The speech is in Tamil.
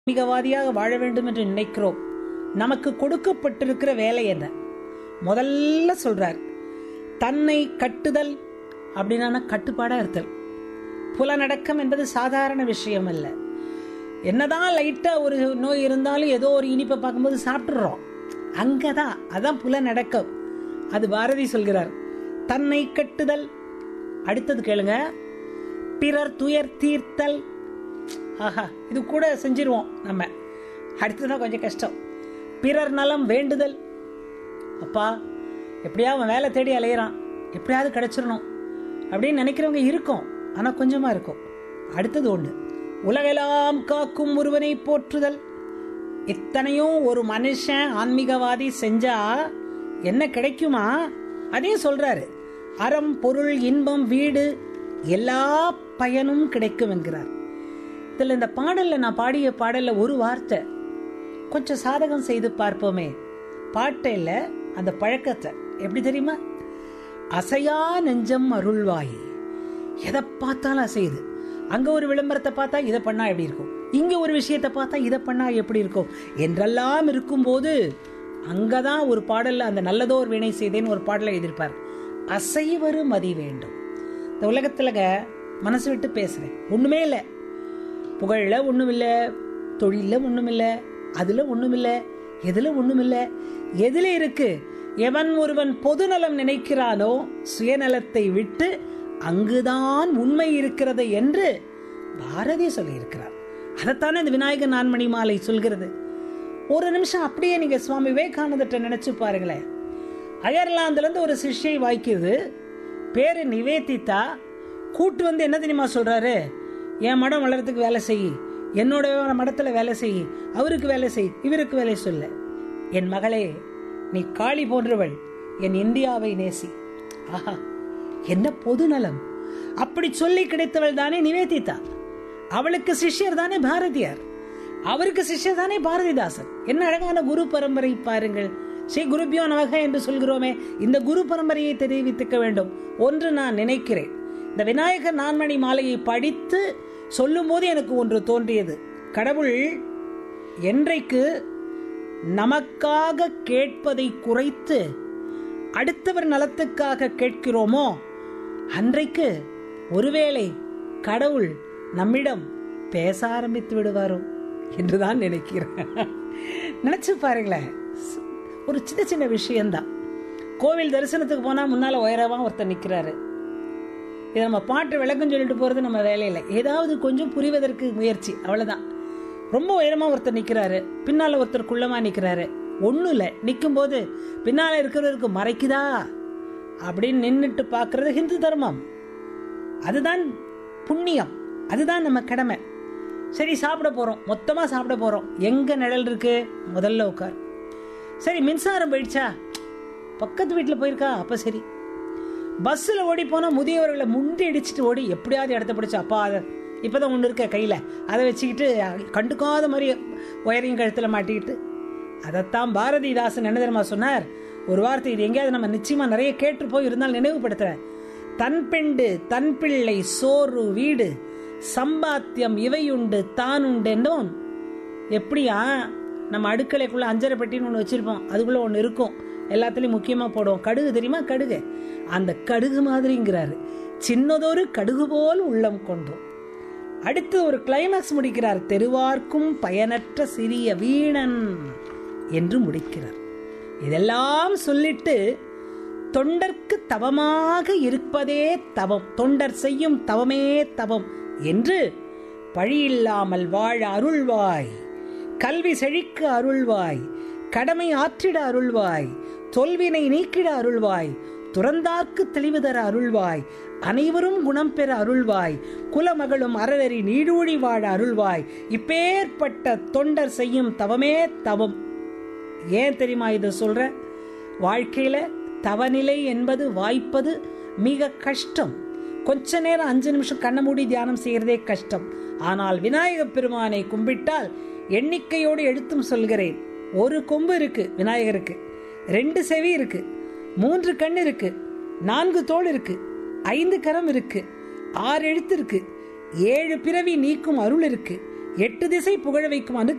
ஆன்மீகவாதியாக வாழ வேண்டும் என்று நினைக்கிறோம் நமக்கு கொடுக்கப்பட்டிருக்கிற வேலை என்ன முதல்ல சொல்றார் தன்னை கட்டுதல் அப்படின்னா கட்டுப்பாடா இருத்தல் புலனடக்கம் என்பது சாதாரண விஷயம் அல்ல என்னதான் லைட்டா ஒரு நோய் இருந்தாலும் ஏதோ ஒரு இனிப்பை பார்க்கும்போது சாப்பிட்டுறோம் அங்கதான் அதான் புலனடக்கம் அது பாரதி சொல்கிறார் தன்னை கட்டுதல் அடுத்தது கேளுங்க பிறர் துயர் தீர்த்தல் ஆஹா இது கூட செஞ்சிருவோம் நம்ம அடுத்ததான் கொஞ்சம் கஷ்டம் பிறர் நலம் வேண்டுதல் அப்பா எப்படியாவது அவன் வேலை தேடி அலையிறான் எப்படியாவது கிடைச்சிடணும் அப்படின்னு நினைக்கிறவங்க இருக்கும் ஆனால் கொஞ்சமாக இருக்கும் அடுத்தது ஒன்று உலகெல்லாம் காக்கும் ஒருவனை போற்றுதல் இத்தனையும் ஒரு மனுஷன் ஆன்மீகவாதி செஞ்சா என்ன கிடைக்குமா அதையும் சொல்றாரு அறம் பொருள் இன்பம் வீடு எல்லா பயனும் கிடைக்கும் என்கிறார் இதில் இந்த பாடல்ல நான் பாடிய பாடல்ல ஒரு வார்த்தை கொஞ்சம் சாதகம் செய்து பார்ப்போமே பாட்டை இல்ல அந்த பழக்கத்தை எப்படி தெரியுமா அசையா நெஞ்சம் அருள்வாய் எதை பார்த்தாலும் அசையுது அங்க ஒரு விளம்பரத்தை பார்த்தா இதை பண்ணா எப்படி இருக்கும் இங்க ஒரு விஷயத்தை பார்த்தா இதை பண்ணா எப்படி இருக்கும் என்றெல்லாம் இருக்கும்போது அங்கதான் ஒரு பாடல்ல அந்த நல்லதோர் வினை செய்தேன்னு ஒரு பாடலை எதிர்ப்பார் அசைவரு மதி வேண்டும் இந்த உலகத்துலங்க மனசு விட்டு பேசுறேன் ஒண்ணுமே இல்லை புகழ்ல ஒண்ணுமில்ல தொழில ஒண்ணுமில்ல அதுல ஒண்ணுமில்ல எதுல ஒண்ணுமில்ல எதுல இருக்கு எவன் ஒருவன் பொதுநலம் நினைக்கிறானோ சுயநலத்தை விட்டு அங்குதான் உண்மை இருக்கிறது என்று பாரதி சொல்லியிருக்கிறார் அதைத்தானே இந்த விநாயகர் நான்மணி மாலை சொல்கிறது ஒரு நிமிஷம் அப்படியே நீங்க சுவாமி விவேகானந்தத்தை நினைச்சு பாருங்களேன் அயர்லாந்துல இருந்து ஒரு சிஷ்யை வாய்க்குது பேரு நிவேதிதா கூட்டு வந்து என்ன தெரியுமா சொல்றாரு என் மடம் வளர்றதுக்கு வேலை செய் என்னோட மடத்துல வேலை செய் அவருக்கு வேலை செய் இவருக்கு வேலை சொல்ல என் மகளே நீ காளி போன்றவள் என் இந்தியாவை நேசி ஆஹா என்ன பொதுநலம் அப்படி சொல்லி கிடைத்தவள் தானே நிவேதிதா அவளுக்கு சிஷ்யர் தானே பாரதியார் அவருக்கு சிஷ்யர் தானே பாரதிதாசன் என்ன அழகான குரு பரம்பரை பாருங்கள் ஸ்ரீ குருபியோ நமக என்று சொல்கிறோமே இந்த குரு பரம்பரையை தெரிவித்துக்க வேண்டும் ஒன்று நான் நினைக்கிறேன் இந்த விநாயகர் நான்மணி மாலையை படித்து சொல்லும் போது எனக்கு ஒன்று தோன்றியது கடவுள் என்றைக்கு நமக்காக கேட்பதை குறைத்து அடுத்தவர் நலத்துக்காக கேட்கிறோமோ அன்றைக்கு ஒருவேளை கடவுள் நம்மிடம் பேச ஆரம்பித்து விடுவாரோ என்றுதான் நினைக்கிறேன் நினைச்சு பாருங்களேன் ஒரு சின்ன சின்ன விஷயம்தான் கோவில் தரிசனத்துக்கு போனா முன்னால உயரமா ஒருத்தர் நிக்கிறாரு இதை நம்ம பாட்டு விளக்கம் சொல்லிட்டு போறது நம்ம வேலையில ஏதாவது கொஞ்சம் புரிவதற்கு முயற்சி அவ்வளவுதான் ரொம்ப உயரமா ஒருத்தர் நிக்கிறாரு பின்னால ஒருத்தர் குள்ளமா நிக்கிறாரு ஒண்ணும் இல்ல நிக்கும் போது பின்னால இருக்கிறவருக்கு மறைக்குதா அப்படின்னு நின்னுட்டு பாக்குறது ஹிந்து தர்மம் அதுதான் புண்ணியம் அதுதான் நம்ம கடமை சரி சாப்பிட போறோம் மொத்தமா சாப்பிட போறோம் எங்க நிழல் இருக்கு முதல்ல உட்கார் சரி மின்சாரம் போயிடுச்சா பக்கத்து வீட்டுல போயிருக்கா அப்ப சரி பஸ்ஸில் ஓடி போனால் முதியவர்களை முண்டி அடிச்சுட்டு ஓடி எப்படியாவது இடத்த பிடிச்சா அப்பா அதை இப்போதான் ஒன்று இருக்க கையில் அதை வச்சுக்கிட்டு கண்டுக்காத மாதிரி ஒயரிங் கழுத்தில் மாட்டிக்கிட்டு அதைத்தான் பாரதிதாசன் என்ன தெரியுமா சொன்னார் ஒரு வார்த்தை இது எங்கேயாவது நம்ம நிச்சயமா நிறைய கேட்டு போய் இருந்தால் நினைவுபடுத்துறேன் தன் பெண்டு தன் பிள்ளை சோறு வீடு சம்பாத்தியம் இவையுண்டு தான் உண்டென்றோம் எப்படியா நம்ம அடுக்கலைக்குள்ள அஞ்சரை பெட்டின்னு ஒன்று வச்சிருப்போம் அதுக்குள்ள ஒன்று இருக்கும் எல்லாத்துலயும் முக்கியமா போடுவோம் கடுகு தெரியுமா கடுகு அந்த கடுகு மாதிரிங்கிறாரு சின்னதொரு கடுகு போல் உள்ளம் கொண்டோம் அடுத்து ஒரு கிளைமாக்ஸ் முடிக்கிறார் தெருவார்க்கும் பயனற்ற சிறிய வீணன் என்று முடிக்கிறார் இதெல்லாம் சொல்லிட்டு தொண்டர்க்கு தவமாக இருப்பதே தவம் தொண்டர் செய்யும் தவமே தவம் என்று பழியில்லாமல் வாழ அருள்வாய் கல்வி செழிக்க அருள்வாய் கடமை ஆற்றிட அருள்வாய் தொல்வினை நீக்கிட அருள்வாய் துறந்தார்க்கு தெளிவு தர அருள்வாய் அனைவரும் குணம் பெற அருள்வாய் குலமகளும் அறநெறி நீடூழி வாழ அருள்வாய் இப்பேற்பட்ட தொண்டர் செய்யும் தவமே தவம் ஏன் தெரியுமா இது சொல்ற வாழ்க்கையில தவநிலை என்பது வாய்ப்பது மிக கஷ்டம் கொஞ்ச நேரம் அஞ்சு நிமிஷம் கண்ண மூடி தியானம் செய்யறதே கஷ்டம் ஆனால் விநாயக பெருமானை கும்பிட்டால் எண்ணிக்கையோடு எழுத்தும் சொல்கிறேன் ஒரு கொம்பு இருக்கு விநாயகருக்கு ரெண்டு செவி இருக்கு மூன்று கண் இருக்கு நான்கு தோல் இருக்கு ஐந்து கரம் இருக்கு ஆறு எழுத்து இருக்கு ஏழு பிறவி நீக்கும் அருள் இருக்கு எட்டு திசை புகழ வைக்கும் அனு